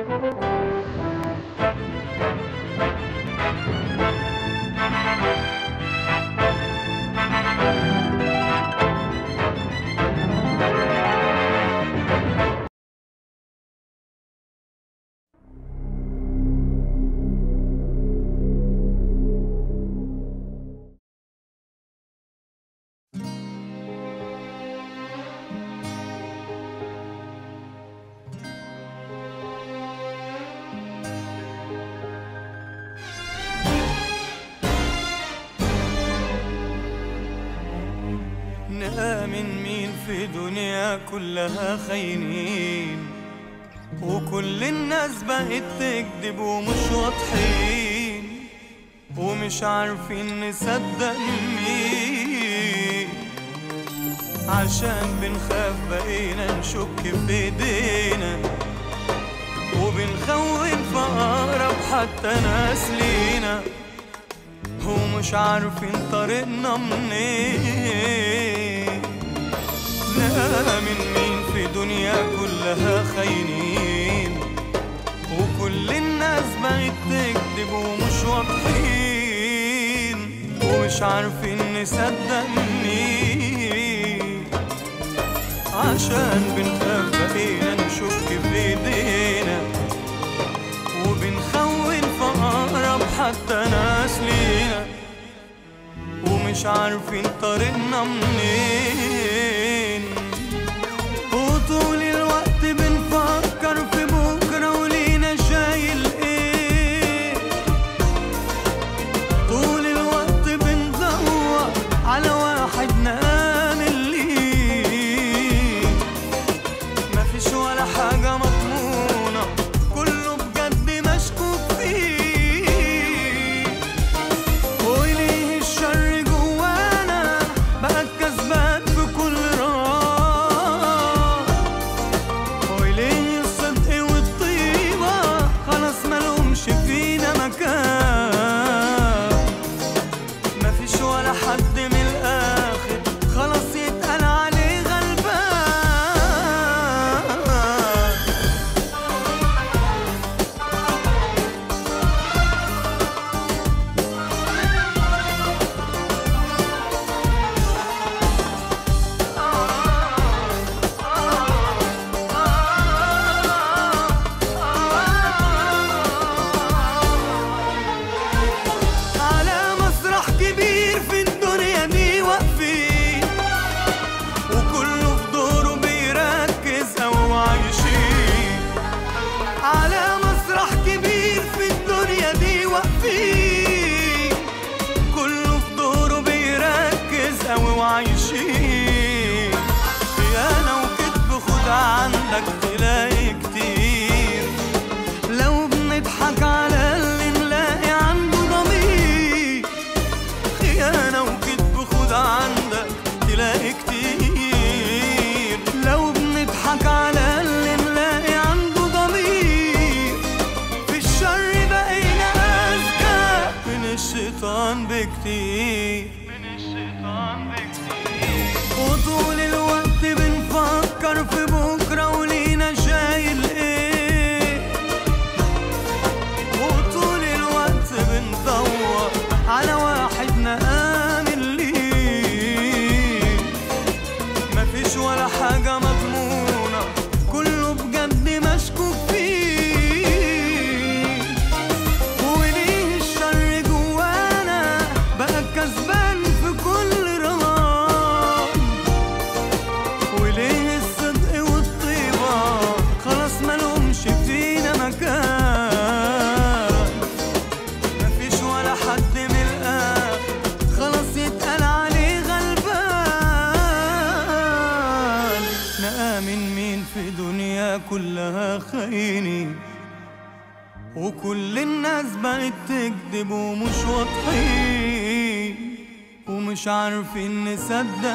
نآمن مين في دنيا كلها خاينين وكل الناس بقت تكذب ومش واضحين ومش عارفين نصدق مين عشان بنخاف بقينا نشك في ايدينا وبنخون في اقرب حتى ناس لينا ومش عارفين طريقنا منين نآمن مين في دنيا كلها خاينين وكل الناس بقت تكذب ومش واضحين ومش عارفين نصدق مين عشان بنخاف بقينا نشك في ايدينا وبنخون في اقرب حتى ناس لينا ومش عارفين طريقنا منين وطول الوقت بنفكر في بكره ولينا شايل ايه طول الوقت بندور على واحد نآمن ليه مفيش ولا حاجة مضمونة كله بجد مشكوك فيه وليه الشر جوانا بقى كسبان في كل راح وليه الصدق والطيبة خلاص ملهمش فينا مكان مفيش ولا حد من الآخر خلاص يتقال عليه غلبان على مسرح كبير في الدنيا دي واقفين وكله في دوره بيركز او عايشين على مسرح كبير في الدنيا دي واقفين كله في دوره بيركز او عايشين خيانة وكذب خد عندك تلاقي كتير لو بنضحك على اللي نلاقي عنده ضمير خيانة وكذب خد عندك تلاقي كتير لو بنضحك على اللي نلاقي عنده ضمير في الشر بقينا أذكى من الشيطان بكتير من الشيطان بكتير وطول الوقت بنفكر في بكرة ولينا شايل ايه وطول الوقت بندور على واحد نآمن ليه مفيش ولا حاجة مضمونة كله بجد مشكوك فيه وليه الشر جوانا بقى كسبان في كل رمضان وليه الصدق والطيبة خلاص ملهمش فينا مكان مفيش ولا حد من الآخر خلاص يتقال عليه غلبان نآمن مين في دنيا كلها خاينين وكل الناس بقت تكذب ومش واضحين ومش عارفين نصدق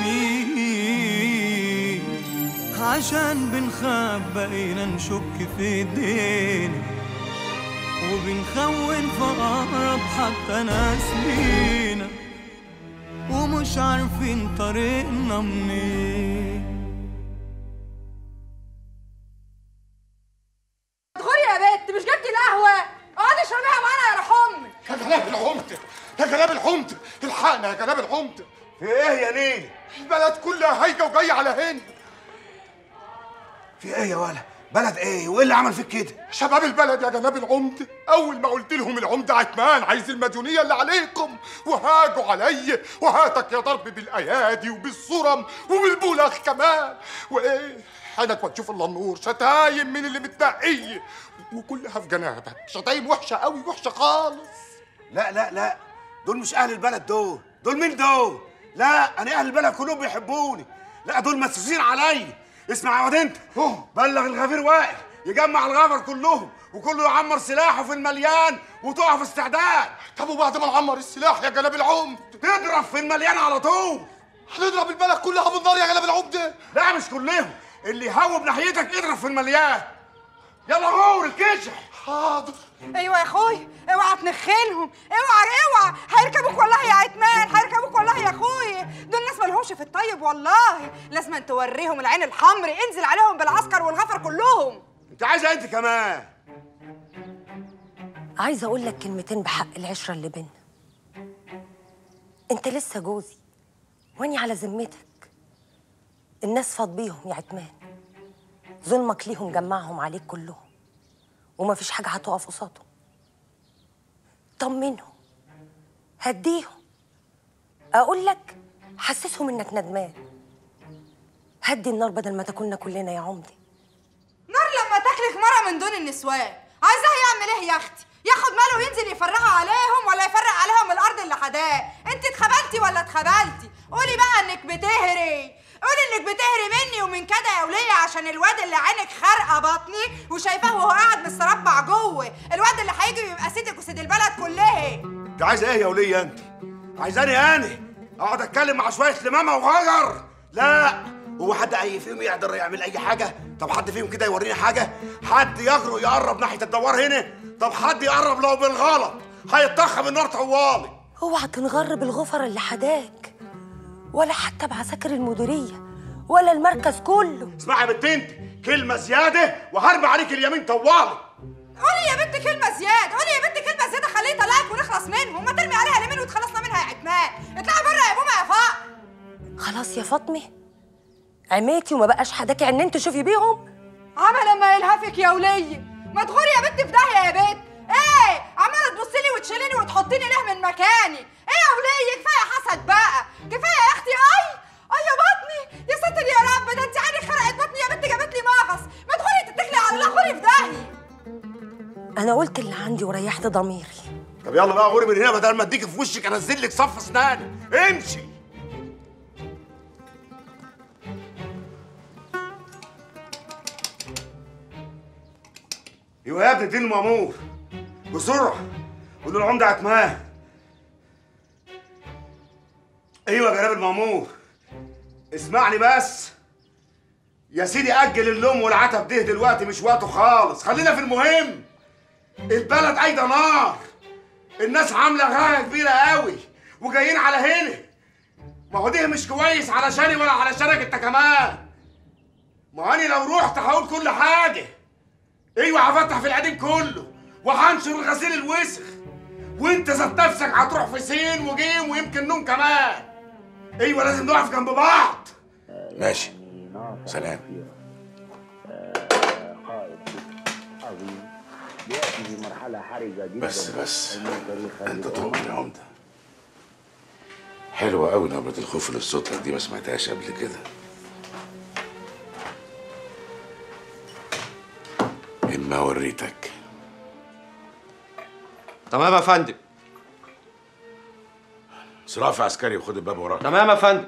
مين عشان بنخاف بقينا نشك في ايدينا وبنخون في أقرب حتى ناس لينا ومش عارفين طريقنا منين ادخلي الحقنا يا جناب العمده في ايه يا نيل البلد كلها هايجه وجايه على هنا في ايه يا ولا بلد ايه وايه اللي عمل فيك كده شباب البلد يا جناب العمده اول ما قلت لهم العمده عتمان عايز المديونيه اللي عليكم وهاجوا علي وهاتك يا ضرب بالايادي وبالصرم وبالبولخ كمان وايه حنك وتشوف الله النور شتايم من اللي متنقيه وكلها في جنابك شتايم وحشه قوي وحشه خالص لا لا لا دول مش اهل البلد دول دول مين دول لا انا اهل البلد كلهم بيحبوني لا دول مسوسين عليا اسمع يا واد انت بلغ الغفير وائل يجمع الغفر كلهم وكله يعمر سلاحه في المليان وتقع في استعداد طب وبعد ما نعمر السلاح يا جناب العمد تضرب في المليان على طول هنضرب البلد كلها بالنار يا جناب العمده لا مش كلهم اللي يهوب ناحيتك اضرب في المليان يلا غور الكشح حاضر ايوه يا اخوي اوعى تنخلهم اوعى اوعى هيركبوك والله يا عتمان هيركبوك والله يا اخوي دول ناس مالهمش في الطيب والله لازم أن توريهم العين الحمر انزل عليهم بالعسكر والغفر كلهم انت عايزه انت كمان عايزه اقول لك كلمتين بحق العشره اللي بينا انت لسه جوزي واني على ذمتك الناس فاض بيهم يا عتمان ظلمك ليهم جمعهم عليك كلهم ومفيش حاجه هتقف قصادهم طمنهم هديهم اقول لك حسسهم انك ندمان هدي النار بدل ما تاكلنا كلنا يا عمدي نار لما تاكلك مره من دون النسوان عايزاه يعمل ايه يا اختي ياخد ماله وينزل يفرغها عليهم ولا يفرق عليهم الارض اللي حداه انت اتخبلتي ولا اتخبلتي قولي بقى انك بتهري قولي انك بتهري مني ومن كده يا وليه عشان الواد اللي عينك خارقه بطني وشايفاه وهو قاعد مستربع جوه الواد اللي هيجي ويبقى سيدك وسيد البلد كلها انت عايزه ايه يا وليه انت عايزاني انا اقعد اتكلم مع شويه لمامه وغجر لا هو حد اي فيهم يقدر يعمل اي حاجه طب حد فيهم كده يوريني حاجه حد يجرؤ يقرب ناحيه الدوار هنا طب حد يقرب لو بالغلط هيتضخم النار طوالي اوعى تنغر بالغفر اللي حداك ولا حتى بعساكر المديريه ولا المركز كله اسمعي يا بنت انت كلمه زياده وهرمي عليك اليمين طوالي قولي يا بنت كلمة زيادة قولي يا بنت كلمة زيادة خليه يطلعك ونخلص منهم ما ترمي عليها اليمين وتخلصنا منها يا عتمان اطلعي بره يا بومة يا فاق خلاص يا فاطمه عميتي وما بقاش حداكي عينين تشوفي بيهم عمل لما يلهفك يا ولية ما تغوري يا بنت في داهية يا بنت ايه عمالة تبصي لي وتشيليني وتحطيني ليه من مكاني ايه يا ولية كفاية حسد بقى كفاية يا اختي اي اي يا بطني يا ستر يا رب ده انت عينك خرقت بطني يا بنت جابت لي مغص ما تغوري تتكلي على الله غوري في داهية انا قلت اللي عندي وريحت ضميري طب يلا بقى غوري من هنا بدل ما اديك في وشك انزل لك صف اسناني امشي ايوه يا ابني اديني المأمور بسرعة قول له العمدة عتمان ايوه يا جناب المأمور اسمعني بس يا سيدي اجل اللوم والعتب ده دلوقتي مش وقته خالص خلينا في المهم البلد قايده نار الناس عامله غايه كبيره قوي وجايين على هنا ما هو ده مش كويس علشاني ولا علشانك انت كمان ما انا لو رحت هقول كل حاجه ايوه هفتح في القديم كله وهنشر الغسيل الوسخ وانت ذات نفسك هتروح في سين وجيم ويمكن نوم كمان ايوه لازم نقف جنب بعض ماشي سلام عظيم ياتي في مرحله حرجه جدا بس بس من تاريخ انت هذه تؤمن يا عمده حلوة قوي نبرة الخوف اللي في صوتك دي ما سمعتهاش قبل كده إما وريتك تمام يا فندم صراف عسكري وخد الباب وراك تمام يا فندم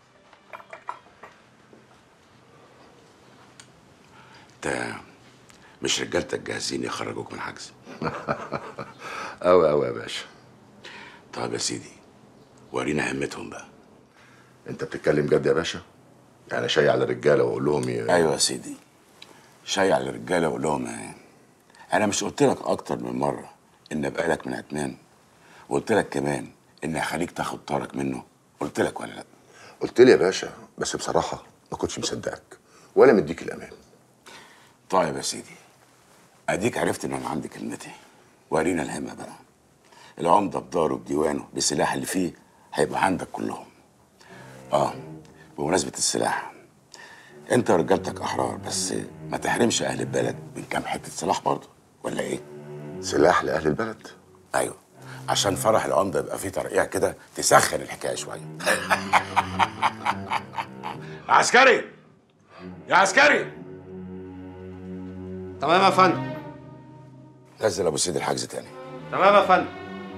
انت مش رجالتك جاهزين يخرجوك من الحجز أوي أوي يا باشا طيب يا سيدي ورينا همتهم بقى أنت بتتكلم جد يا باشا؟ يعني شيع على الرجالة وأقول لهم ي... ايوه يا سيدي شيع للرجاله وقول لهم ايه انا مش قلت لك اكتر من مره ان ابقى لك من عتمان وقلت لك كمان ان هخليك تاخد طارك منه قلت لك ولا لا قلت لي يا باشا بس بصراحة ما كنتش مصدقك ولا مديك الأمان طيب يا سيدي اديك عرفت ان انا عندي كلمتي ورينا الهمه بقى العمده بداره بديوانه بالسلاح اللي فيه هيبقى عندك كلهم اه بمناسبة السلاح انت ورجالتك احرار بس ما تحرمش اهل البلد من كام حتة سلاح برضه ولا ايه؟ سلاح لاهل البلد ايوه عشان فرح العمده يبقى فيه ترقيع كده تسخن الحكايه شويه يا عسكري يا عسكري تمام يا فندم نزل ابو سيد الحجز تاني تمام يا فندم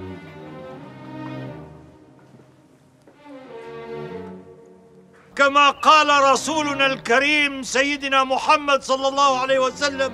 كما قال رسولنا الكريم سيدنا محمد صلى الله عليه وسلم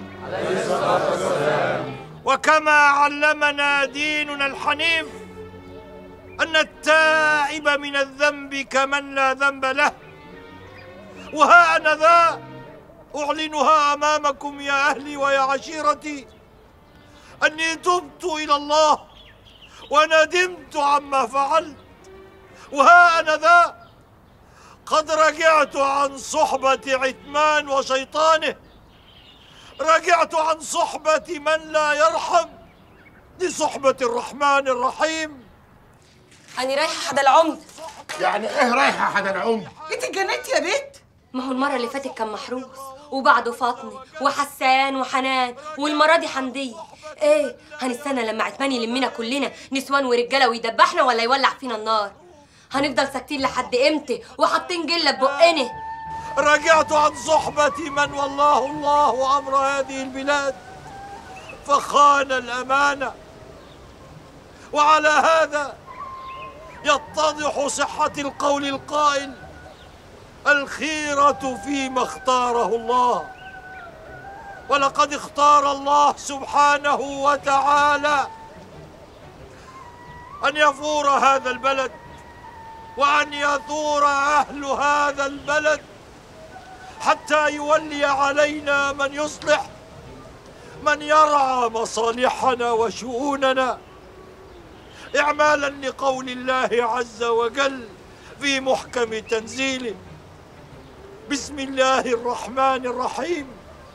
وكما علمنا ديننا الحنيف أن التائب من الذنب كمن لا ذنب له وها أنا ذا أعلنها أمامكم يا أهلي ويا عشيرتي أني تبت إلى الله وندمت عما فعلت وها أنا ذا قد رجعت عن صحبة عثمان وشيطانه رجعت عن صحبة من لا يرحم لصحبة الرحمن الرحيم أنا رايحة حدا العمد يعني ايه رايحه حدا العمد انت اتجننتي يا بنت ما هو المرة اللي فاتت كان محروس وبعده فاطمة وحسان وحنان والمرة دي حمدية ايه هنستنى لما عثمان يلمنا كلنا نسوان ورجالة ويدبحنا ولا يولع فينا النار هنفضل ساكتين لحد امتى وحاطين جلة ببقنا رجعت عن صحبة من والله الله أمر هذه البلاد فخان الأمانة وعلى هذا يتضح صحة القول القائل الخيرة فيما اختاره الله ولقد اختار الله سبحانه وتعالى أن يفور هذا البلد وأن يثور أهل هذا البلد حتى يولي علينا من يصلح من يرعى مصالحنا وشؤوننا إعمالا لقول الله عز وجل في محكم تنزيله بسم الله الرحمن الرحيم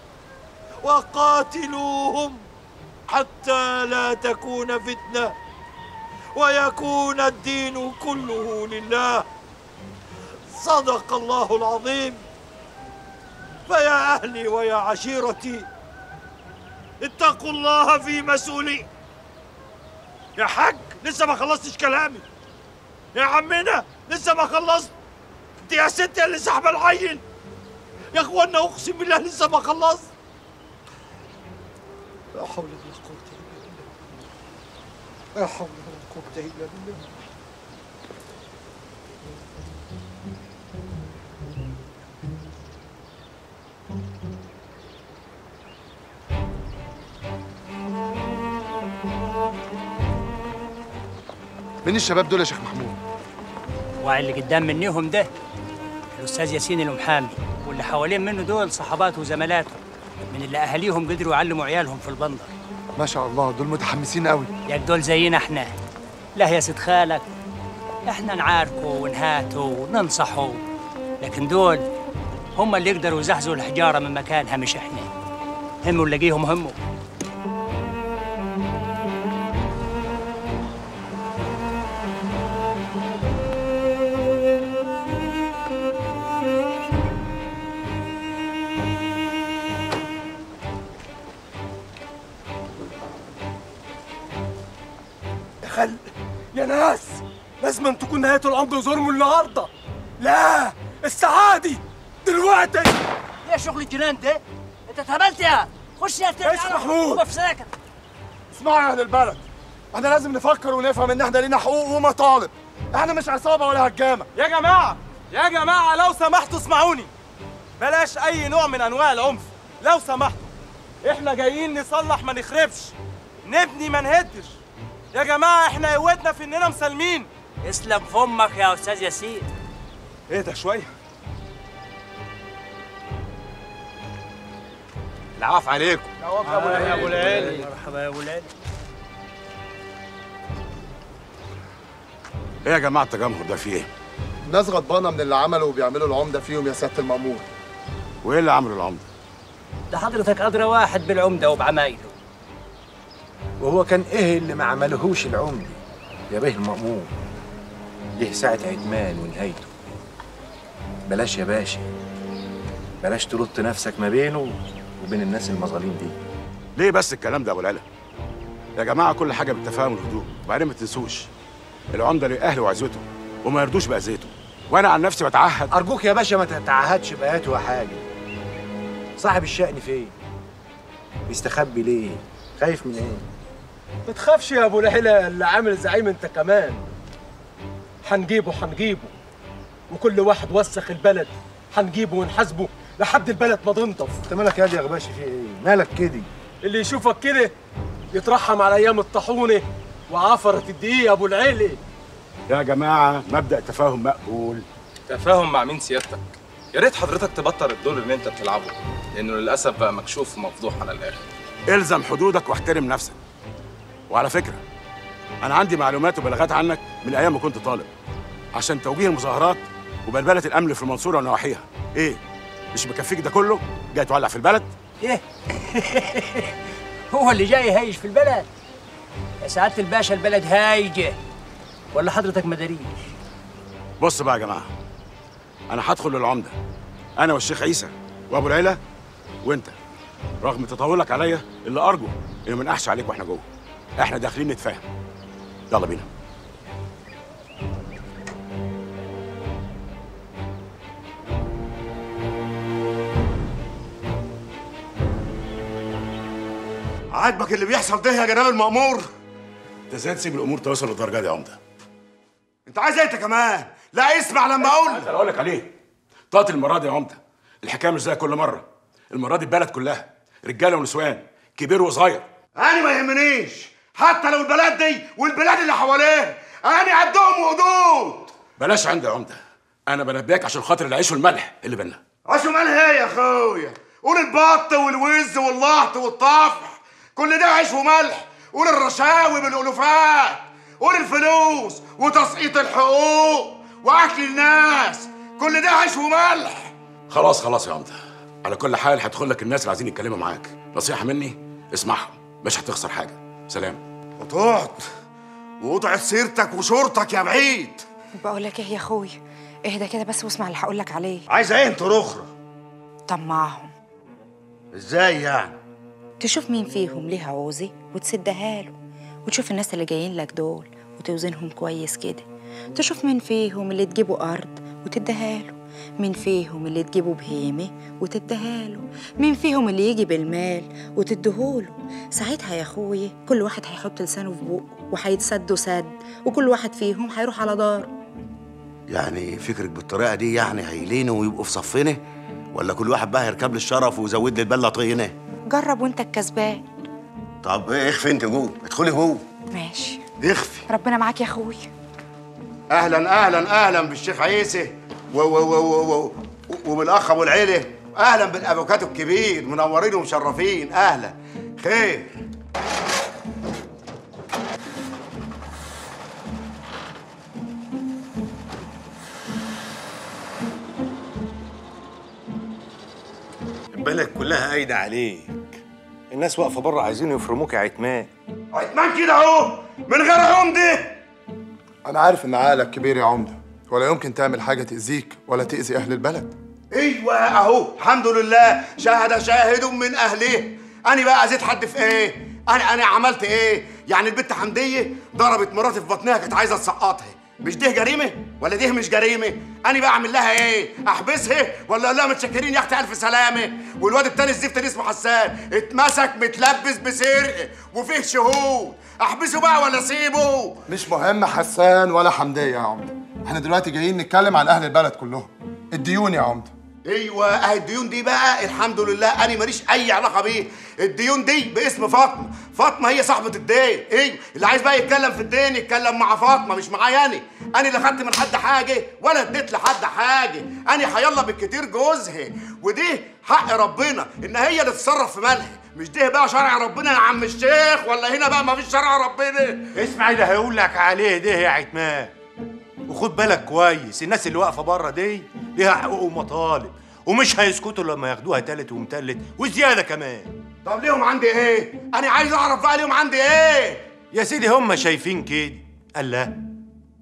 وقاتلوهم حتى لا تكون فتنه ويكون الدين كله لله صدق الله العظيم فيا اهلي ويا عشيرتي اتقوا الله في مسؤولي يا حاج لسه ما خلصتش كلامي يا عمنا لسه ما خلصت انت يا ست اللي سحبه العيل يا اخوانا اقسم بالله لسه ما خلصت لا حول ولا قوه الا بالله لا حول ولا قوه الا بالله مين الشباب دول يا شيخ محمود واللي قدام منيهم ده الاستاذ ياسين المحامي واللي حوالين منه دول صحباته وزملاته من اللي اهاليهم قدروا يعلموا عيالهم في البندر ما شاء الله دول متحمسين قوي يا دول زينا احنا لا يا سيد خالك احنا نعاركوا ونهاتوا وننصحوا لكن دول هم اللي يقدروا يزحزوا الحجاره من مكانها مش احنا هم ونلاقيهم همه يا خل يا ناس لازم أن تكون نهاية الأمر ظلم النهاردة لا السعادي دلوقتي يا شغل الجنان ده انت اتهبلت يا خش يا يا شيخ محمود في ساكن اسمعوا يا اهل البلد احنا لازم نفكر ونفهم ان احنا لينا حقوق ومطالب احنا مش عصابه ولا هجامه يا جماعة يا جماعة لو سمحتوا اسمعوني بلاش أي نوع من أنواع العنف لو سمحتوا إحنا جايين نصلح ما نخربش نبني ما نهدش يا جماعة إحنا قوتنا في إننا مسالمين اسلم فمك يا استاذ ياسين إيه ده شوية العاف عليكم يا ابو العلي مرحبا يا ابو العلي ايه يا جماعه التجمهر ده فيه ايه؟ ناس غضبانه من اللي عملوا وبيعملوا العمده فيهم يا سياده المأمور وايه اللي عمله العمده؟ ده حضرتك ادرى واحد بالعمده وبعمايله وهو كان ايه اللي ما عملهوش العمدي يا بيه المأمور جه ساعة عتمان ونهايته بلاش يا باشا بلاش تلط نفسك ما بينه وبين الناس المظالم دي ليه بس الكلام ده يا ابو العلا يا جماعه كل حاجه بالتفاهم والهدوء وبعدين ما تنسوش العمده لاهله وعزوته وما يرضوش باذيته وانا عن نفسي بتعهد أرجوك يا باشا ما تتعهدش بآياته حاجة صاحب الشأن فين؟ بيستخبي ليه؟ خايف من ايه؟ ما تخافش يا ابو العلا اللي عامل زعيم انت كمان هنجيبه هنجيبه وكل واحد وسخ البلد هنجيبه ونحاسبه لحد البلد ما تنطف انت مالك يا يا غباشي في ايه؟ مالك كده؟ اللي يشوفك كده يترحم على ايام الطاحونه وعفرة الدقيق يا ابو العيلي يا جماعه مبدا تفاهم مقبول تفاهم مع مين سيادتك يا ريت حضرتك تبطل الدور اللي انت بتلعبه لانه للاسف بقى مكشوف ومفضوح على الاخر الزم حدودك واحترم نفسك وعلى فكره انا عندي معلومات وبلاغات عنك من ايام ما كنت طالب عشان توجيه المظاهرات وبلبله الامن في المنصوره ونواحيها ايه مش مكفيك ده كله جاي تولع في البلد ايه هو اللي جاي هايج في البلد يا سعاده الباشا البلد هايجه ولا حضرتك ما داريش بص بقى يا جماعه انا هدخل للعمده انا والشيخ عيسى وابو العيله وانت رغم تطاولك عليا اللي ارجو انه ما نقحش عليك واحنا جوه احنا داخلين نتفاهم يلا بينا عاجبك اللي بيحصل ده يا جناب المأمور انت ازاي تسيب الامور توصل للدرجه دي يا عمده انت عايز ايه انت كمان لا اسمع لما اقول انا اقول لك عليه طاقه المره دي يا عمده الحكايه مش زي كل مره المره دي البلد كلها رجاله ونسوان كبير وصغير انا ما يهمنيش حتى لو البلد دي والبلاد اللي حواليها انا عدهم وحدود بلاش عندي يا عمده انا بنبهك عشان خاطر العيش والملح اللي بينا عشان مالها ايه يا اخويا قول البط والوز واللهط والطفح كل ده عيش وملح قول الرشاوي بالالوفات قول الفلوس وتسقيط الحقوق واكل الناس كل ده عيش وملح خلاص خلاص يا عمده على كل حال هدخل لك الناس اللي عايزين يتكلموا معاك نصيحه مني اسمعهم مش هتخسر حاجه سلام وتقعد وقطعت سيرتك وشورتك يا بعيد بقول لك ايه يا اخويا اهدى كده بس واسمع اللي هقول لك عليه عايزه ايه انت اخرى طمعهم ازاي يعني تشوف مين فيهم ليه عوزة وتسدها له وتشوف الناس اللي جايين لك دول وتوزنهم كويس كده تشوف مين فيهم اللي تجيبه أرض وتديها له مين فيهم اللي تجيبه بهيمة وتديها له مين فيهم اللي يجي بالمال وتديهوله ساعتها يا أخويا كل واحد هيحط لسانه في بقه وهيتسد سد وكل واحد فيهم هيروح على داره يعني فكرك بالطريقه دي يعني هيلينوا ويبقوا في صفنا ولا كل واحد بقى يركب لي الشرف ويزود لي البله طينه جرب وانت الكسبان طب ايه اخفي انت جوه ادخلي جوه ماشي اخفي ربنا معاك يا أخويا اهلا اهلا اهلا بالشيخ عيسى و و و و و وبالاخ ابو العيله اهلا بالافوكاتو الكبير منورين ومشرفين اهلا خير البلد كلها قايدة عليك الناس واقفة بره عايزين يفرموك يا عتمان عتمان كده اهو من غير عمده أنا عارف إن عقلك كبير يا عمدة ولا يمكن تعمل حاجة تأذيك ولا تأذي أهل البلد ايوه اهو الحمد لله شاهد شاهد من اهله انا بقى اذيت حد في ايه انا انا عملت ايه يعني البت حمديه ضربت مراتي في بطنها كانت عايزه تسقطها مش ده جريمه ولا ده مش جريمه انا بقى اعمل لها ايه احبسها ولا اقول لها متشكرين يا اختي الف سلامه والواد التاني الزفت اللي اسمه حسان اتمسك متلبس بسرقه وفيه شهود احبسه بقى ولا اسيبه مش مهم حسان ولا حمدية يا عمدة احنا دلوقتي جايين نتكلم عن أهل البلد كلهم الديون يا عمدة ايوه اهي الديون دي بقى الحمد لله انا ماليش اي علاقه بيه الديون دي باسم فاطمه فاطمه هي صاحبه الدين ايوه اللي عايز بقى يتكلم في الدين يتكلم مع فاطمه مش معايا انا انا لا خدت من حد حاجه ولا اديت لحد حاجه انا هيلا بالكتير جوزها ودي حق ربنا ان هي اللي تتصرف في مالها مش ده بقى شرع ربنا يا عم الشيخ ولا هنا بقى مفيش شرع ربنا اسمع اللي هيقول لك عليه ده يا عتمان وخد بالك كويس الناس اللي واقفة بره دي ليها حقوق ومطالب ومش هيسكتوا لما ياخدوها تالت ومتلت وزيادة كمان طب ليهم عندي ايه انا عايز اعرف بقى ليهم عندي ايه يا سيدي هم شايفين كده قال لا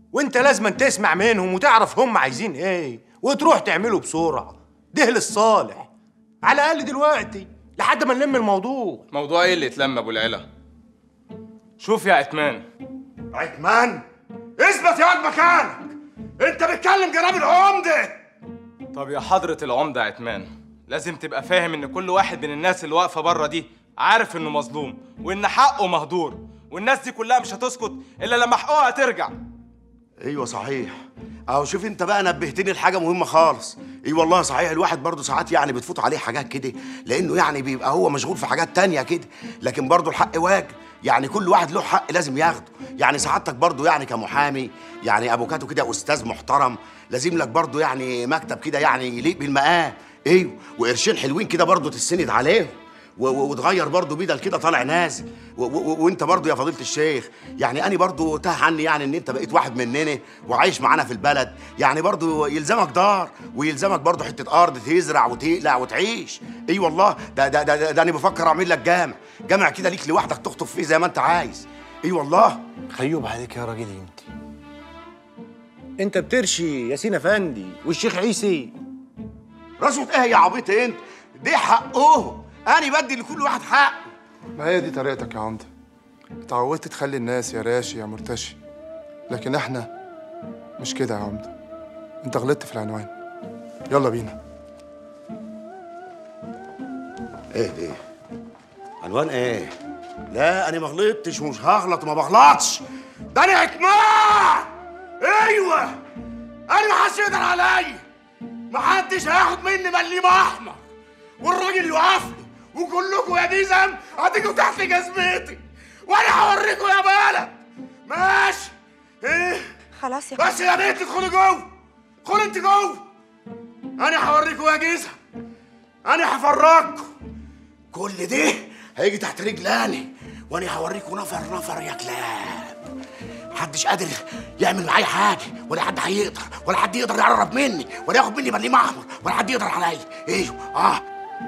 وانت لازم تسمع منهم وتعرف هم عايزين ايه وتروح تعمله بسرعه ده للصالح على الاقل دلوقتي لحد ما نلم الموضوع موضوع ايه اللي اتلم ابو العلا شوف يا عتمان عتمان اثبت يا واد مكانك انت بتكلم جناب العمده طب يا حضرة العمدة عتمان لازم تبقى فاهم ان كل واحد من الناس اللي واقفة بره دي عارف انه مظلوم وان حقه مهدور والناس دي كلها مش هتسكت الا لما حقوقها ترجع ايوه صحيح اهو شوف انت بقى نبهتني لحاجه مهمه خالص اي والله صحيح الواحد برضه ساعات يعني بتفوت عليه حاجات كده لانه يعني بيبقى هو مشغول في حاجات تانية كده لكن برضه الحق واجب يعني كل واحد له حق لازم ياخده يعني سعادتك برضه يعني كمحامي يعني افوكاتو كده استاذ محترم لازم لك برضه يعني مكتب كده يعني يليق بالمقام ايوه وقرشين حلوين كده برضه تسند عليهم و- و- وتغير برضه بدل كده طالع نازل و- و- وانت برضه يا فضيله الشيخ يعني انا برضه تاه عني يعني ان انت بقيت واحد مننا وعايش معانا في البلد يعني برضه يلزمك دار ويلزمك برضه حته ارض تزرع وتقلع وتعيش اي والله ده ده ده, ده, ده انا بفكر اعمل لك جامع جامع كده ليك لوحدك تخطب فيه زي ما انت عايز اي والله خيوب عليك يا راجل انت انت بترشي ياسين افندي والشيخ عيسي رشوة ايه يا عبيط انت دي حقهم انا بدي لكل واحد حقه ما هي دي طريقتك يا عمده اتعودت تخلي الناس يا راشي يا مرتشي لكن احنا مش كده يا عمده انت غلطت في العنوان يلا بينا ايه ايه عنوان ايه لا انا ما غلطتش ومش هغلط وما بغلطش ده انا عتمان ايوه انا ما حدش يقدر عليا ما حدش هياخد مني مليم احمر والراجل يقف لي وكلكم يا ديزم هتيجوا تحت جزمتي وانا هوريكم يا بلد ماشي ايه خلاص يا بس يا بنت ادخلي جوه ادخلي انت جوه انا هوريكم يا جيزه انا هفرجكم كل ده هيجي تحت رجلاني وانا هوريكم نفر نفر يا كلاب محدش قادر يعمل معايا حاجه ولا حد هيقدر ولا حد يقدر يقرب مني ولا ياخد مني مليم احمر ولا حد يقدر عليا ايوه اه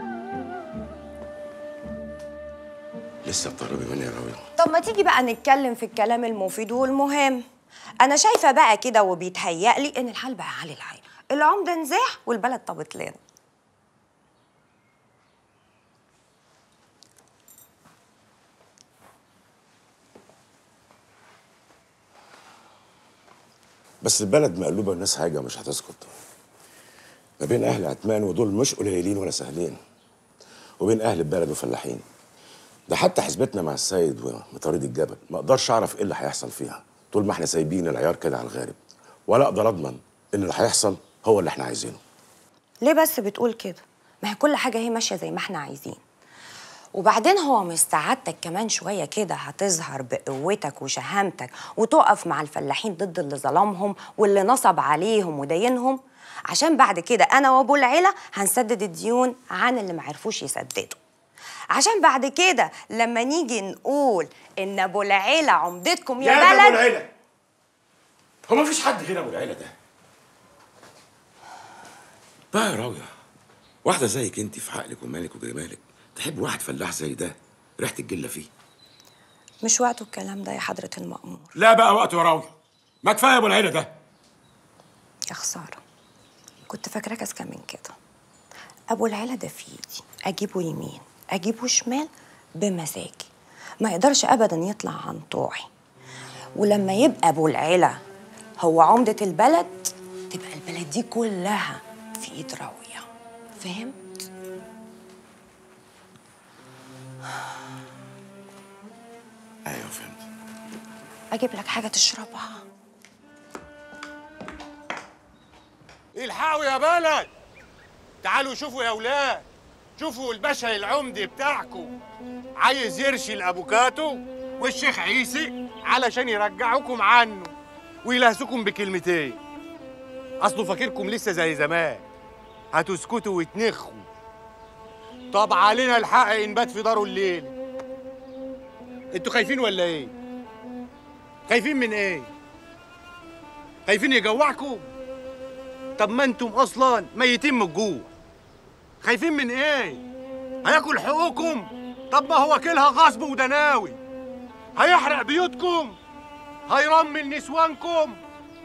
لسه بتقربي مني يا راوية طب ما تيجي بقى نتكلم في الكلام المفيد والمهم انا شايفه بقى كده وبيتهيألي ان الحال بقى على العين العمده نزاح والبلد طابت لنا بس البلد مقلوبة الناس حاجة مش هتسكت ما بين أهل عتمان ودول مش قليلين ولا سهلين وبين أهل البلد وفلاحين ده حتى حسبتنا مع السيد ومطاريد الجبل ما اقدرش اعرف ايه اللي هيحصل فيها طول ما احنا سايبين العيار كده على الغارب ولا اقدر اضمن ان اللي هيحصل هو اللي احنا عايزينه ليه بس بتقول كده ما هي كل حاجه هي ماشيه زي ما احنا عايزين وبعدين هو مش سعادتك كمان شويه كده هتظهر بقوتك وشهامتك وتقف مع الفلاحين ضد اللي ظلمهم واللي نصب عليهم ودينهم عشان بعد كده انا وابو العيله هنسدد الديون عن اللي معرفوش يسددوا عشان بعد كده لما نيجي نقول ان ابو العيله عمدتكم يا, يا بلد ابو العيله هو ما فيش حد غير ابو العيله ده بقى يا راوية واحدة زيك انت في عقلك ومالك وجمالك تحب واحد فلاح زي ده ريحة الجلة فيه مش وقته الكلام ده يا حضره المأمور لا بقى وقته يا راوية ما كفاية ابو العيله ده يا خسارة كنت فاكراك أذكى من كده أبو العيلة ده في إيدي أجيبه يمين أجيبه شمال بمزاجي ما يقدرش أبدا يطلع عن طوعي ولما يبقى أبو العيلة هو عمدة البلد تبقى البلد دي كلها في إيد راوية فهمت؟ ايوه فهمت أجيب لك حاجة تشربها الحقوا يا بلد تعالوا شوفوا يا اولاد شوفوا الباشا العمدي بتاعكم عايز يرشي الافوكاتو والشيخ عيسي علشان يرجعوكم عنه ويلهسوكم بكلمتين اصله فاكركم لسه زي زمان هتسكتوا وتنخوا طب علينا الحق نبات في داره الليل انتوا خايفين ولا ايه خايفين من ايه خايفين يجوعكم طب ما انتم اصلا ميتين من الجوع خايفين من ايه هياكل حقوقكم طب ما هو كلها غصب ودناوي هيحرق بيوتكم هيرمل نسوانكم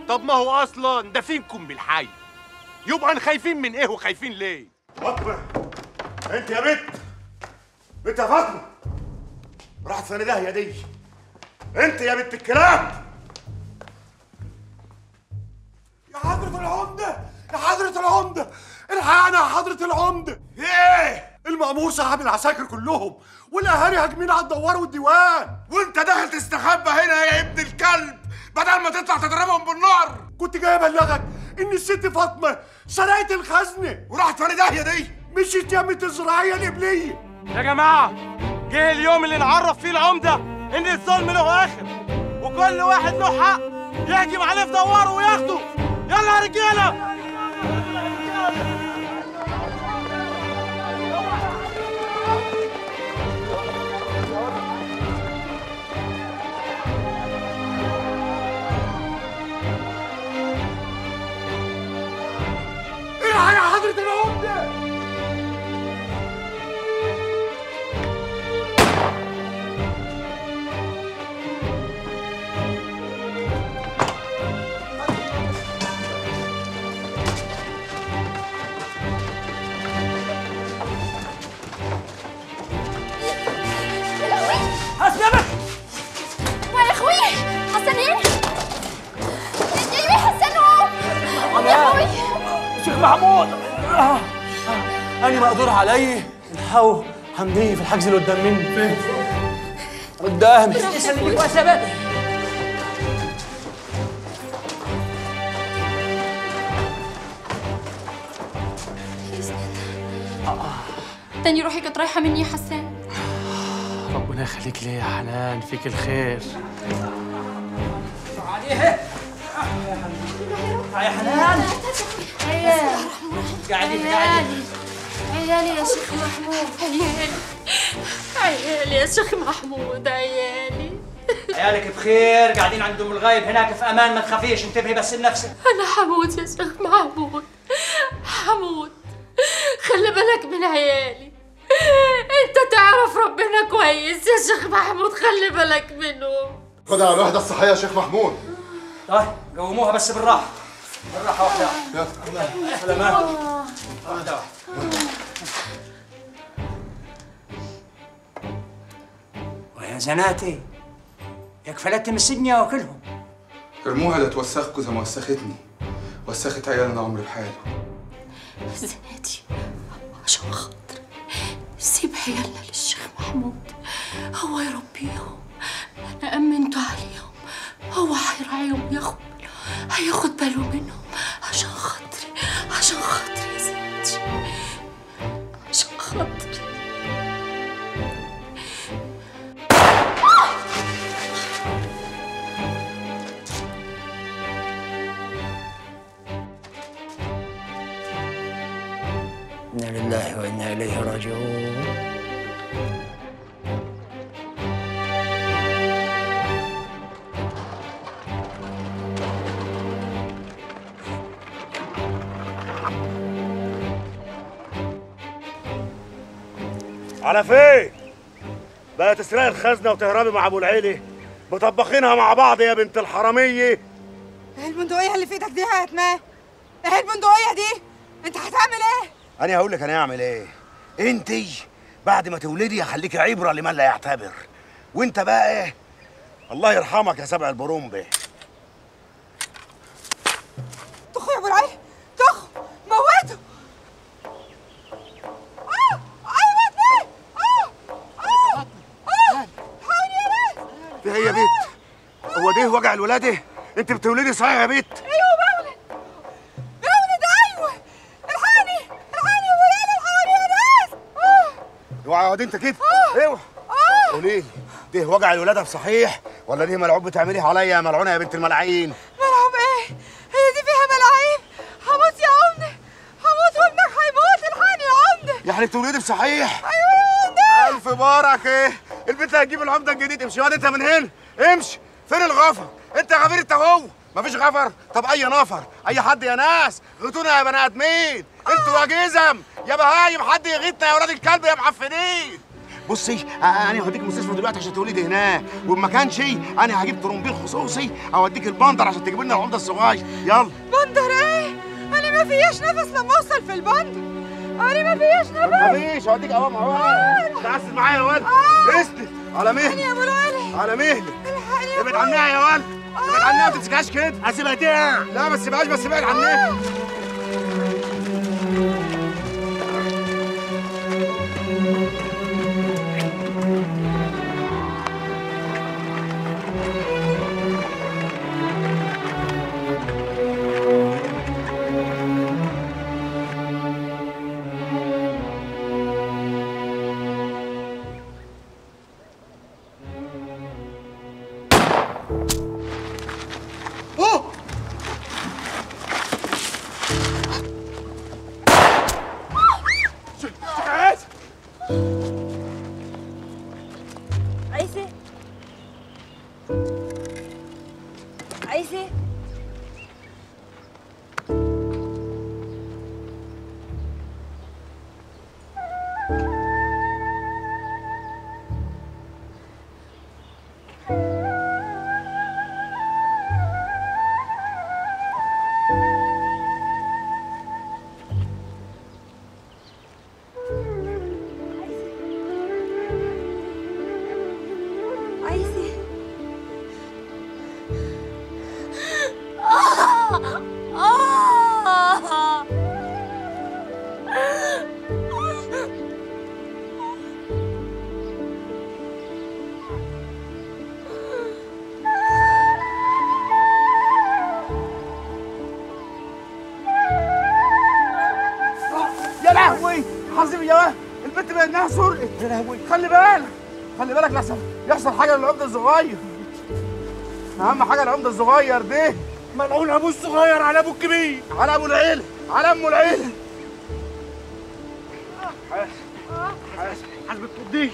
طب ما هو اصلا ده فينكم بالحي يبقى خايفين من ايه وخايفين ليه فاطمه انت يا بت بت يا فاطمه راحت فين داهيه دي انت يا بنت الكلام يا حضرة العمدة يا حضرة العمدة الحقنا يا حضرة العمدة ايه المأمور سحب العساكر كلهم والأهالي هاجمين على الدوار والديوان وانت داخل تستخبى هنا يا ابن الكلب بدل ما تطلع تضربهم بالنار كنت جاي ابلغك ان الست فاطمة سرقت الخزنة وراحت فين داهية دي مشيت يمة الزراعية القبلية يا جماعة جه اليوم اللي نعرف فيه العمدة إن الظلم له آخر وكل واحد له حق يهجم عليه في دواره وياخده يلا يا رجالة الحق يا حضرة العمدة حسنبك يا اخوي حسنين يا يوي حسنهم يا اخوي شيخ محمود آه. أنا مقدور علي الحو حمدية في الحجز اللي قدام مني فين؟ قدامي يسلمك وثبت تاني روحي كانت رايحه مني يا حسان ربنا يخليك لي يا حنان فيك الخير عليها يا حنان عيالي قاعدين عيالي عيالي يا شيخ محمود عيالي عيالي يا شيخ محمود عيالي عيالك بخير قاعدين عند ام الغايب هناك في امان ما تخافيش انتبهي بس لنفسك انا حمود يا شيخ محمود حمود خلي بالك من عيالي انت تعرف ربنا كويس يا شيخ محمود خلي بالك منهم خد على الوحدة الصحية يا شيخ محمود طيب قوموها بس بالراحه بالراحه واحده سلامات واحده واحده ويا زناتي ياك فلتت من السجن يا واكلهم ارموها لا توسخكوا زي ما وسختني وسخت عيالنا عمري بحاله زناتي عشان خاطر سيب عيالنا للشيخ محمود هو يربيهم انا امنت عليهم هو هيراعيهم ياخد باله هياخد باله منهم عشان خاطري عشان خاطري يا زناتي عشان خاطري انا لله وانا اليه راجعون على فين بقى تسرقي الخزنه وتهربي مع ابو العيلي مطبخينها مع بعض يا بنت الحراميه ايه البندقية اللي في ايدك دي يا هتمان؟ ايه البندقية دي؟ انت هتعمل ايه؟ انا هقول لك انا هعمل ايه انتي بعد ما تولدي هخليكي عبره لمن لا يعتبر وانت بقى ايه الله يرحمك يا سبع البرومبي تخو يا ابو العلي تخو موته اه ايوه اتنين اه اه اه حاولي يا ناس في هي يا بيت هو ده وجع الولاده انت بتولدي صحيح يا بيت ايوه بولد بولد ايوه الحقني الحقني يا ابو العلي الحقني يا ناس اه اوعى اقعد انت كده اوعى اه قولي لي ده وجع الولاده بصحيح ولا دي ملعوب بتعمليها عليا يا ملعونه يا بنت الملاعين ملعوب ايه؟ هي دي فيها ملاعين هموت يا عمده هموت وابنك هيموت الحقني يا عمده يعني بتولدي بصحيح ايوه يا عمده الف بارك ايه البنت هتجيب العمده الجديد امشي واد انت من هنا امشي فين الغفر انت غفير انت هو مفيش غفر طب اي نفر اي حد يا ناس غيتونا يا بني ادمين انتوا يا جزم يا بهايم حد يغيتنا يا ولاد الكلب يا معفنين بصي آه، انا هوديك المستشفى دلوقتي عشان تولدي هناك وإن ما كانش انا هجيب ترومبيل خصوصي اوديك البندر عشان تجيب لنا العمده الصغير يلا بندر ايه انا ما فيش نفس لما اوصل في البندر انا ما فيش نفس مفيش هوديك اهو معايا تعسل معايا يا ولد اسند على مهلك يا ابو العلي على مهلك ابعد عنها يا ولد ابعد عنها ما تمسكهاش كده هسيبها تقع لا ما تسيبهاش بس ابعد عنها عايزة عايزة عايزة آه آه يا لهوي حظي يا ولد البنت بانها سرقت يا لهوي خلي بالك خلي بالك لحسن يحصل حاجه للعمده الصغير اهم حاجه العمده الصغير ده ملعون ابوه الصغير على ابوه الكبير على ابو العيله على امه العيله حاسب الطب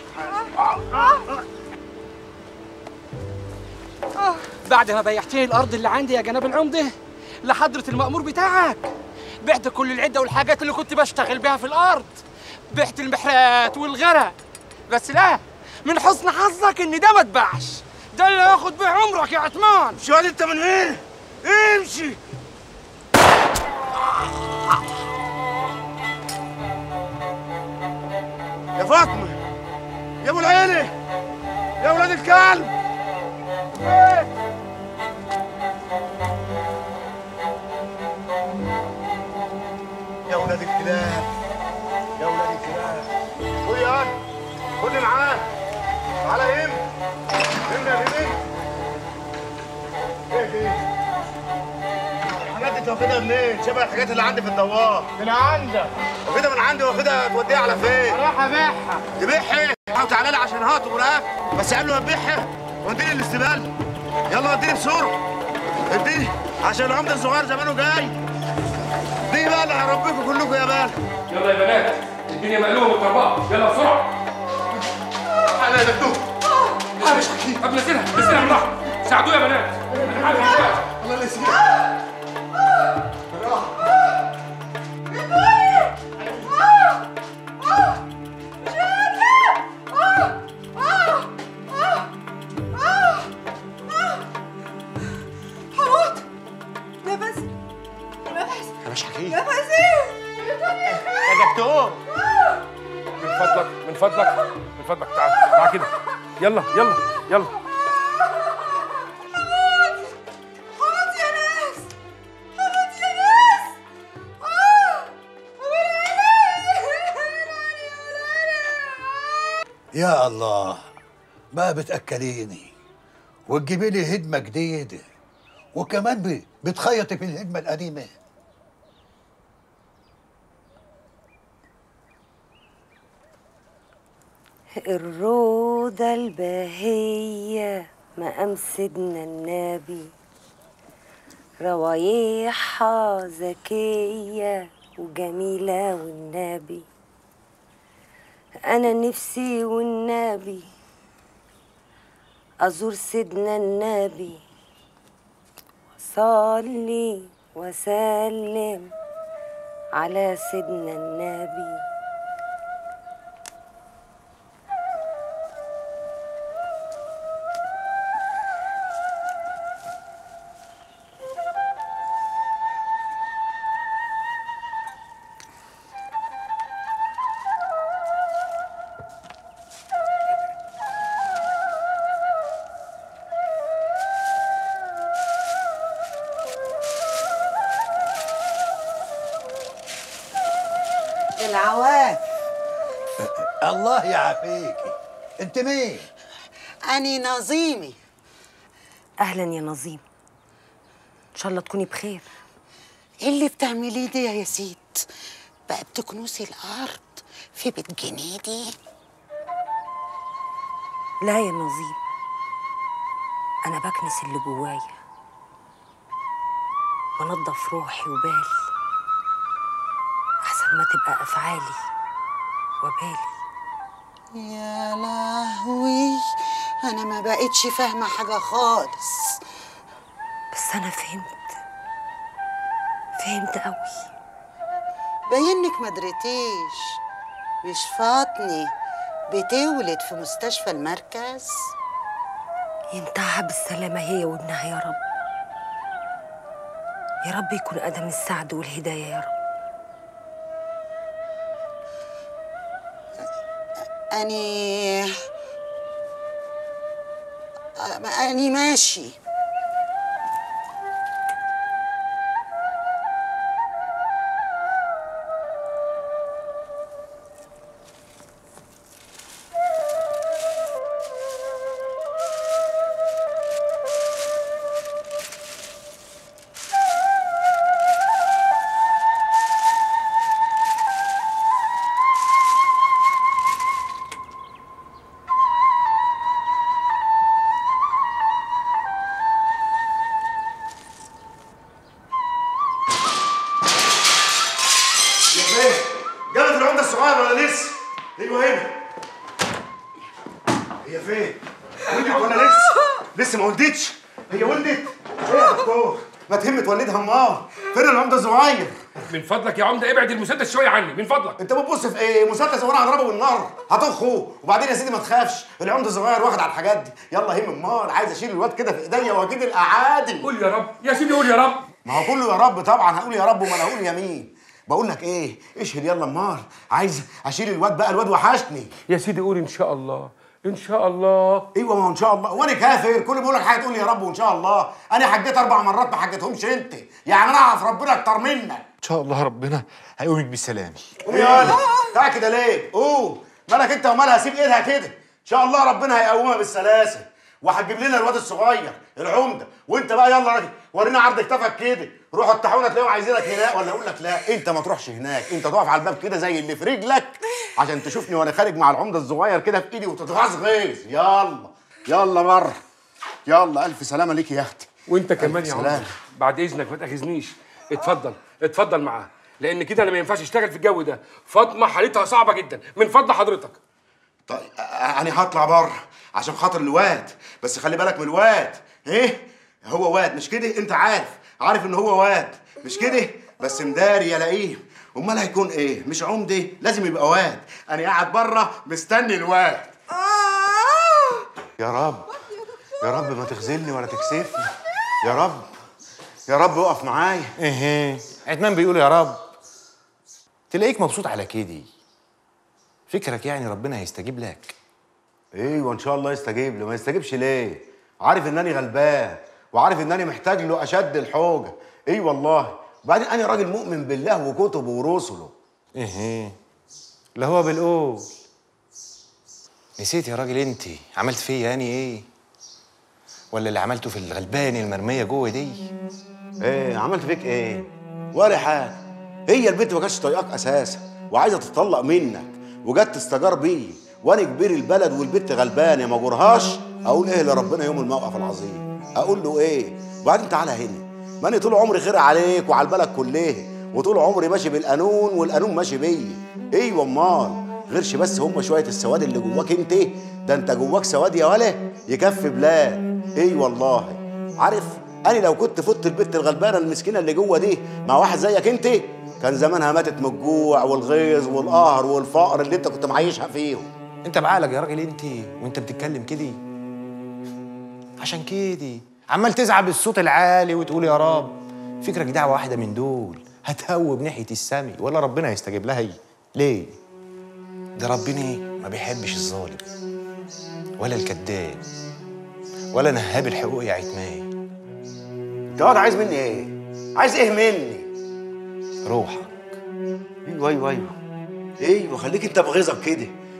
بعد ما بيعتني الارض اللي عندي يا جناب العمده لحضره المأمور بتاعك بعت كل العده والحاجات اللي كنت بشتغل بيها في الارض بعت المحرات والغرق بس لا من حسن حظك ان ده ما اتباعش ده اللي هياخد بيه عمرك يا عثمان شو انت من هنا امشي يا فاطمه يا ابو العيله يا ولاد الكلب إيه؟ يا ولاد الكلاب يا ولاد الكلاب خد يا ولد خدني معاك تعالى يم يم يا بيبي ايه دي الحاجات دي انت واخدها منين؟ شبه الحاجات اللي عندي في الدوار من عندك واخدها من عندي واخدها توديها على فين؟ راح ابيعها تبيعها؟ او تعالى لي عشان هات وراك بس قبل ما تبيعها وديني الاستبال يلا وديني بسرعه اديني عشان العمده الصغير زمانه جاي دي بقى اللي هربيكم كلكم يا بال يلا يا بنات الدنيا مقلوبه ومتربعه يلا بسرعه انا يا دكتور انا مش حكيم طب نزلها نزلها من البحر ساعدوه يا بنات انا عارف دلوقتي الله لا يسيبك هموت نفسي نفسي يا باشا حكيم نفسي يا دكتور من فضلك من فضلك من فضلك تعال تعال كده يلا يلا يلا هموت يا ناس هموت يا ناس آه يا الله ما بتأكليني وتجيبي لي هدمة جديدة وكمان ب- بتخيطي في الهدمة القديمة الروضة البهية مقام سيدنا النبي روايحها ذكية وجميلة والنبي أنا نفسي والنبي أزور سيدنا النبي وصلي وسلم على سيدنا النبي الله يعافيكي انت مين أني نظيمي اهلا يا نظيم ان شاء الله تكوني بخير إيه اللي بتعمليه ده يا ست بقى بتكنسي الأرض في بيت جنيدي لا يا نظيم انا بكنس اللي جوايا بنضف روحي وبالي احسن ما تبقى افعالي وبالي يا لهوي أنا ما بقتش فاهمة حاجة خالص بس انا فهمت فهمت قوي باينك ما دريتيش مش فاطني بتولد في مستشفى المركز ينتهى بالسلامة هي وابنها يا رب يا رب يكون قدم السعد والهداية يا رب أني أني ماشي يا فين؟ جابت العمدة الصغير ولا لسه؟ ايوه هنا هي فين؟ ولدت ولا لسه؟ لسه ما ولدتش هي ولدت؟ ايه يا دكتور؟ ما تهم تولدها امال فين العمدة الصغير؟ من فضلك يا عمده ابعد المسدس شويه عني من فضلك انت بتبص في ايه؟ مسدس وانا هضربه بالنار هطخه وبعدين يا سيدي ما تخافش العمدة الصغير واخد على الحاجات دي يلا هم امال عايز اشيل الواد كده في ايديا واكيد الاعادي قول يا رب يا سيدي قول يا رب ما هو كله يا رب طبعا هقول يا رب وما انا هقول يمين بقول لك ايه اشهد يلا امال عايز اشيل الواد بقى الواد وحشني يا سيدي قول ان شاء الله ان شاء الله ايوه ما هو ان شاء الله وانا كافر كل بيقول لك حاجه تقول يا رب وان شاء الله انا حجيت اربع مرات ما حجيتهمش انت يعني انا اعرف ربنا اكتر منك ان شاء الله ربنا هيقومك بالسلامه قوم يا ولد تعال كده ليه قوم مالك انت ومالها سيب ايدها كده ان شاء الله ربنا هيقومها بالسلاسه وهتجيب لنا الواد الصغير العمده وانت بقى يلا راجل ورينا عرض كتفك كده روحوا الطاحونه تلاقيهم عايزينك هناك ولا اقول لك لا انت ما تروحش هناك انت تقف على الباب كده زي اللي في رجلك عشان تشوفني وانا خارج مع العمده الصغير كده في ايدي وتتغاظ غيظ يلا يلا بره يلا الف سلامه ليك يا اختي وانت كمان ألف يا سلامة. عمده بعد اذنك ما تاخذنيش اتفضل اتفضل معاه لان كده انا ما ينفعش اشتغل في الجو ده فاطمه حالتها صعبه جدا من فضل حضرتك طيب انا هطلع بره عشان خاطر الواد بس خلي بالك من الواد ايه هو واد مش كده انت عارف عارف ان هو واد مش كده بس مداري يا لئيم امال هيكون ايه مش عمده لازم يبقى واد انا قاعد بره مستني الواد يا رب يا رب ما تخذلني ولا تكسفني يا رب يا رب اقف معايا ايه عتمان بيقول يا رب تلاقيك مبسوط على كده فكرك يعني ربنا هيستجيب لك ايوه ان شاء الله يستجيب له ما يستجيبش ليه عارف انني غلبان وعارف انني محتاج له اشد الحوجه اي والله وبعدين انا راجل مؤمن بالله وكتبه ورسله ايه لا هو بالقول نسيت يا راجل انت عملت فيا يعني ايه ولا اللي عملته في الغلبان المرميه جوه دي ايه عملت فيك ايه ولا حاجه هي البنت ما كانتش طايقاك اساسا وعايزه تتطلق منك وجت تستجار بيه وانا كبير البلد والبنت غلبانه ما جورهاش اقول ايه لربنا يوم الموقف العظيم اقول له ايه وبعدين تعالى هنا ما انا طول عمري خير عليك وعلى البلد كلها وطول عمري ماشي بالقانون والقانون ماشي بيا ايوه امال غيرش بس هم شويه السواد اللي جواك انت ده انت جواك سواد يا ولا يكفي بلاد اي والله عارف انا لو كنت فت البت الغلبانه المسكينه اللي جوه دي مع واحد زيك انت كان زمانها ماتت من الجوع والغيظ والقهر والفقر اللي انت كنت معيشها فيهم انت بعقلك يا راجل انت وانت بتتكلم كده عشان كده عمال تزعل بالصوت العالي وتقول يا رب فكرك دعوه واحده من دول هتهوب ناحيه السمي ولا ربنا هيستجيب لها هي ليه ده ربنا ما بيحبش الظالم ولا الكذاب ولا نهاب الحقوق يا عتمان انت واد عايز مني ايه عايز ايه مني روحك ايوه ايوه ايوه ايوه خليك انت بغيظك كده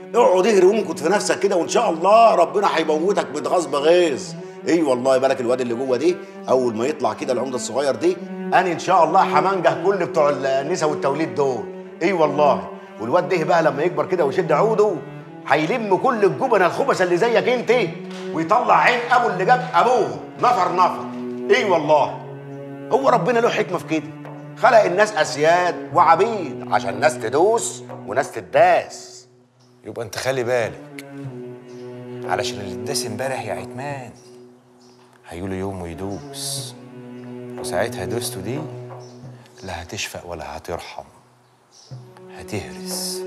اقعد اهري وامكت في نفسك كده وان شاء الله ربنا هيموتك بغصب غيظ اي والله بالك الواد اللي جوه دي اول ما يطلع كده العمده الصغير دي انا ان شاء الله همنجح كل بتوع النساء والتوليد دول اي والله والواد ده بقى لما يكبر كده ويشد عوده هيلم كل الجبنه الخبثه اللي زيك انت ويطلع عين ابو اللي جاب ابوه نفر نفر اي والله هو ربنا له حكمه في كده خلق الناس اسياد وعبيد عشان ناس تدوس وناس تداس يبقى انت خلي بالك علشان اللي اتداس امبارح يا عتمان هيقولوا يوم ويدوس وساعتها دوسته دي لا هتشفق ولا هترحم هتهرس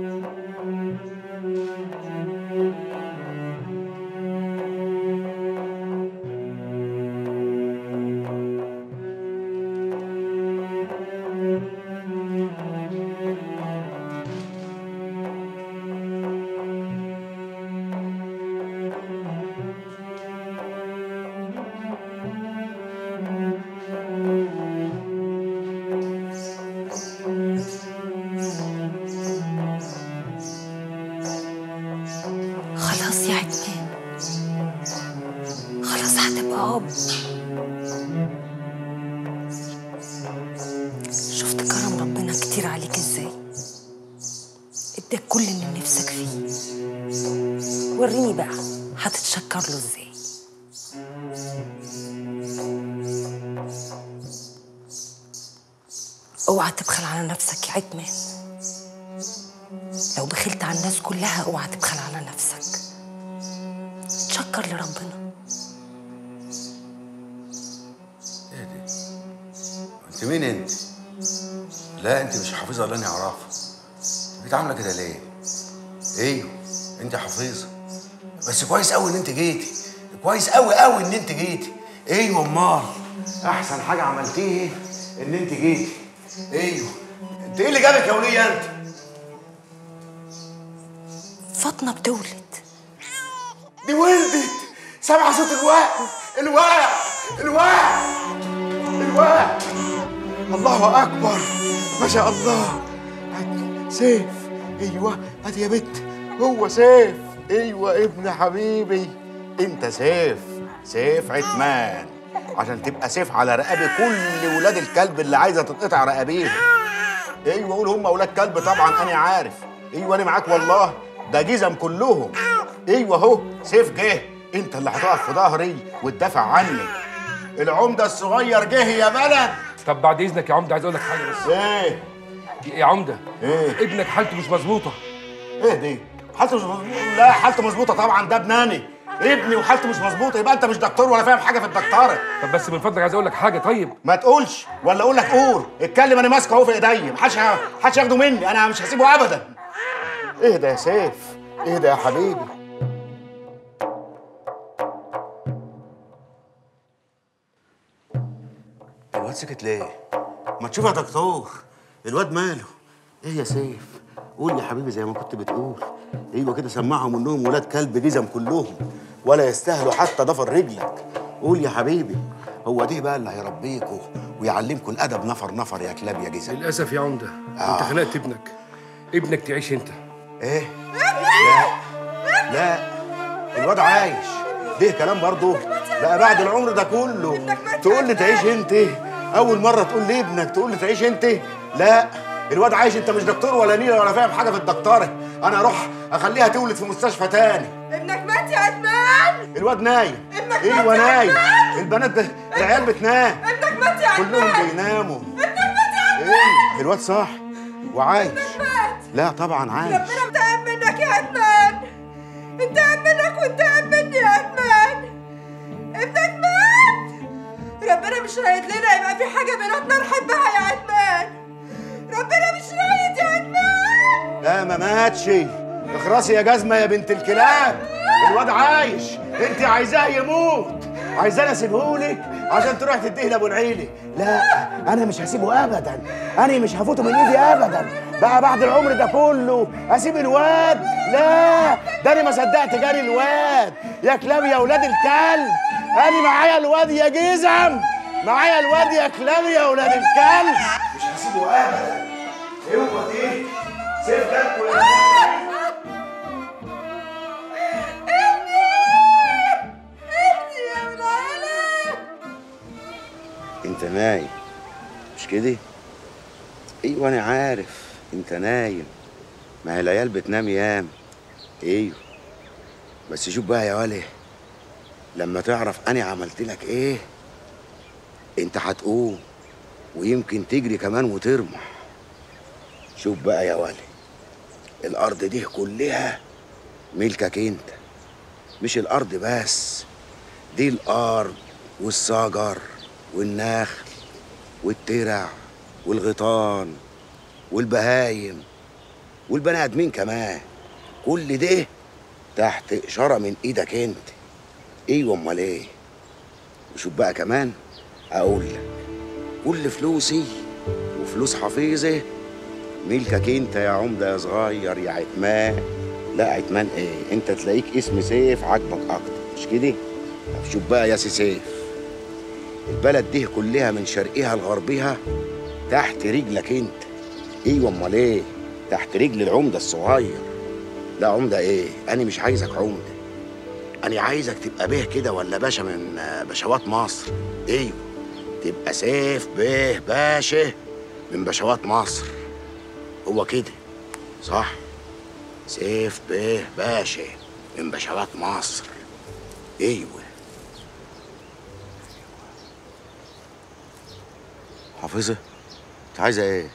خلاص يا عتمان خلاص هتبقى اب شفت كرم ربنا كتير عليك ازاي اداك كل اللي نفسك فيه وريني بقى هتتشكر له ازاي اوعى تبخل على نفسك يا عتمان لو بخلت على الناس كلها اوعى تبخل على نفسك تشكر لربنا انت مين انت؟ لا انت مش حفيظه اللي انا اعرفها انت عامله كده ليه؟ ايوه انت حفيظه بس كويس قوي ان انت جيتي كويس قوي قوي ان انت جيتي ايوه امال احسن حاجه عملتيه ان انت جيتي ايوه انت ايه اللي جابك يا وليه انت فاطمه بتولد دي ولدت سامعه صوت الواع الواع الواع الواع الله اكبر ما شاء الله هات سيف ايوه هات يا بت هو سيف ايوه ابن حبيبي انت سيف سيف عتمان عشان تبقى سيف على رقاب كل ولاد الكلب اللي عايزه تتقطع رقابيهم ايوه قول هم اولاد كلب طبعا انا عارف ايوه انا معاك والله ده جزم كلهم ايوه اهو سيف جه انت اللي هتقف في ظهري وتدافع عني العمده الصغير جه يا بلد طب بعد اذنك يا عمده عايز اقول لك حاجه بس ايه يا عمده ايه ابنك حالته مش مظبوطه ايه دي حالته مش مظبوطه لا حالته مظبوطه طبعا ده ابناني ابني وحالته مش مظبوطه يبقى انت مش دكتور ولا فاهم حاجه في الدكتوره طب بس من فضلك عايز اقول لك حاجه طيب ما تقولش ولا اقول لك قول اتكلم انا ماسكه اهو في ايديا محدش محدش ياخده مني انا مش هسيبه ابدا اهدى يا سيف اهدى يا حبيبي الواد سكت ليه؟ ما تشوف يا دكتور الواد ماله؟ ايه يا سيف؟ قول يا حبيبي زي ما كنت بتقول ايوه كده سمعهم انهم ولاد كلب جزم كلهم ولا يستاهلوا حتى ضفر رجلك قول يا حبيبي هو ده بقى اللي هيربيكوا ويعلمكوا الادب نفر نفر يا كلاب يا جزم للاسف يا عمده آه. انت خلقت ابنك ابنك تعيش انت ايه لا لا الواد عايش ده كلام برضه بقى بعد العمر ده كله تقول لي تعيش انت اول مره تقول لي ابنك تقول لي تعيش انت لا الواد عايش انت مش دكتور ولا نيله ولا فاهم حاجه في الدكتوره انا اروح اخليها تولد في مستشفى تاني ابنك مات يا عدنان الواد نايم ابنك ايوه مات يا نايم عدنان البنات ب... العيال بتنام ابنك مات يا كلهم عدنان بيناموا ابنك مات يا عدنان ايه الواد صح وعايش مات لا طبعا عايش ربنا انتقم منك يا عدنان انتقم منك وانتقم مني يا عدنان ابنك مات ربنا مش رايد لنا يبقى في حاجه بيناتنا نحبها يا عدنان ربنا مش رايد يا عدنان لا ما ماتش اخرسي يا جزمه يا بنت الكلاب الواد عايش انت عايزاه يموت عايزاني اسيبهولك عشان تروح تديه لابو العيلي لا انا مش هسيبه ابدا انا مش هفوته من ايدي ابدا بقى بعد العمر ده كله اسيب الواد لا ده انا ما صدقت جاري الواد يا كلاب يا ولاد الكلب انا معايا الواد يا جزم معايا الواد يا كلاب يا ولاد الكلب مش هسيبه ابدا اوعى دي سيب جنبه يا نايم مش كده ايوه انا عارف انت نايم ما هي العيال بتنام يام ايوه بس شوف بقى يا ولي لما تعرف انا عملت لك ايه انت هتقوم ويمكن تجري كمان وترمح شوف بقى يا ولي الارض دي كلها ملكك انت مش الارض بس دي الارض والشجر والنخل والترع والغيطان والبهايم والبني ادمين كمان كل ده تحت اشاره من ايدك انت ايوه امال ايه وشوف بقى كمان اقول لك كل فلوسي وفلوس حفيظه ملكك انت يا عمده يا صغير يا عتمان لا عتمان ايه انت تلاقيك اسم سيف عاجبك اكتر مش كده طب شوف بقى يا سي سيف البلد دي كلها من شرقها لغربها تحت رجلك انت ايوه امال ايه تحت رجل العمده الصغير لا عمده ايه انا مش عايزك عمده انا عايزك تبقى بيه كده ولا باشا من آه، باشوات مصر ايوه تبقى سيف بيه باشا من باشوات مصر هو كده صح سيف بيه باشا من باشوات مصر ايوه حافظه انت عايزه ايه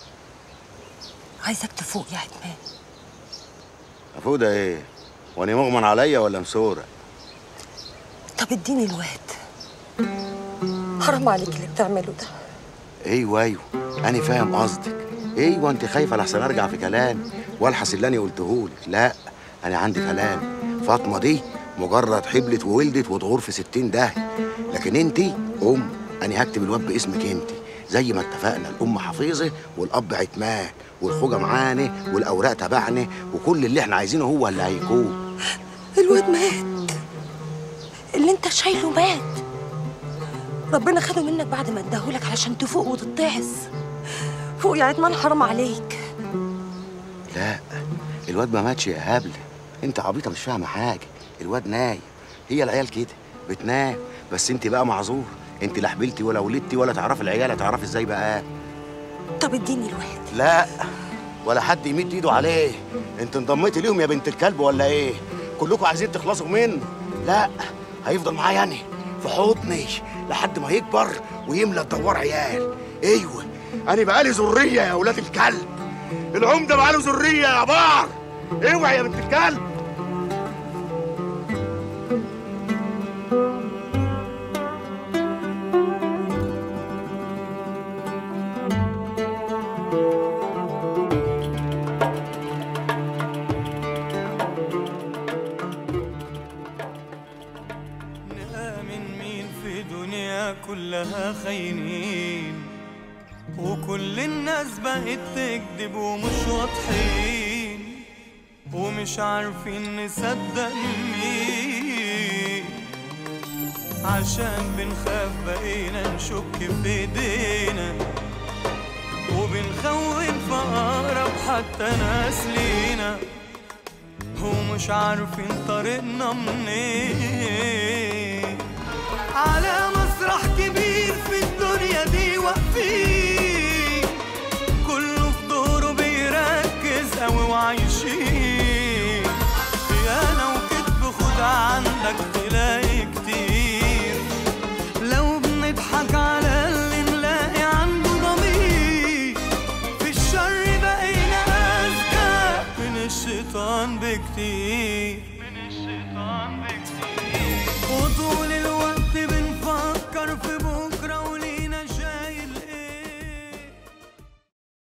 عايزك تفوق يا عتمان افوق ده ايه وانا مغمن عليا ولا مسوره طب اديني الواد حرام عليك اللي بتعمله ده ايوه ايوه انا فاهم قصدك ايوه انت خايفه لحسن ارجع في كلامي والحس اللي انا قلتهولك لا انا عندي كلام فاطمه دي مجرد حبلت وولدت وتغور في ستين داهيه لكن انت ام انا هكتب الواد باسمك انت زي ما اتفقنا الام حفيظه والاب عتمان والخوجه معانا والاوراق تبعنا وكل اللي احنا عايزينه هو اللي هيكون الواد مات اللي انت شايله مات ربنا خده منك بعد ما اداهولك علشان تفوق وتتعظ فوق يا عتمان حرام عليك لا الواد ما ماتش يا هبله انت عبيطه مش فاهمه حاجه الواد نايم هي العيال كده بتنام بس انت بقى معذور انت لا حبلتي ولا ولدتي ولا تعرفي العيال هتعرفي ازاي بقى طب اديني الواد لا ولا حد يمد ايده عليه انت انضميتي ليهم يا بنت الكلب ولا ايه كلكم عايزين تخلصوا منه لا هيفضل معايا انا في حضني لحد ما يكبر ويملى الدوار عيال ايوه انا بقالي ذريه يا ولاد الكلب العمده بقاله ذريه يا بار اوعي يا بنت الكلب نآمن مين في دنيا كلها خاينين وكل الناس بقت تكذب ومش واضحين ومش عارفين نصدق مين عشان بنخاف بقينا نشك في ايدينا وبنخون في اقرب حتى ناس لينا ومش عارفين طريقنا منين على مسرح كبير في الدنيا دي واقفين كله في دوره بيركز قوي وعايشين خيانة وكذب خد عندك تلاقي كتير لو بنضحك على اللي نلاقي عنده ضمير في الشر بقينا أذكى من الشيطان بكتير من الشيطان بكتير وطول الوقت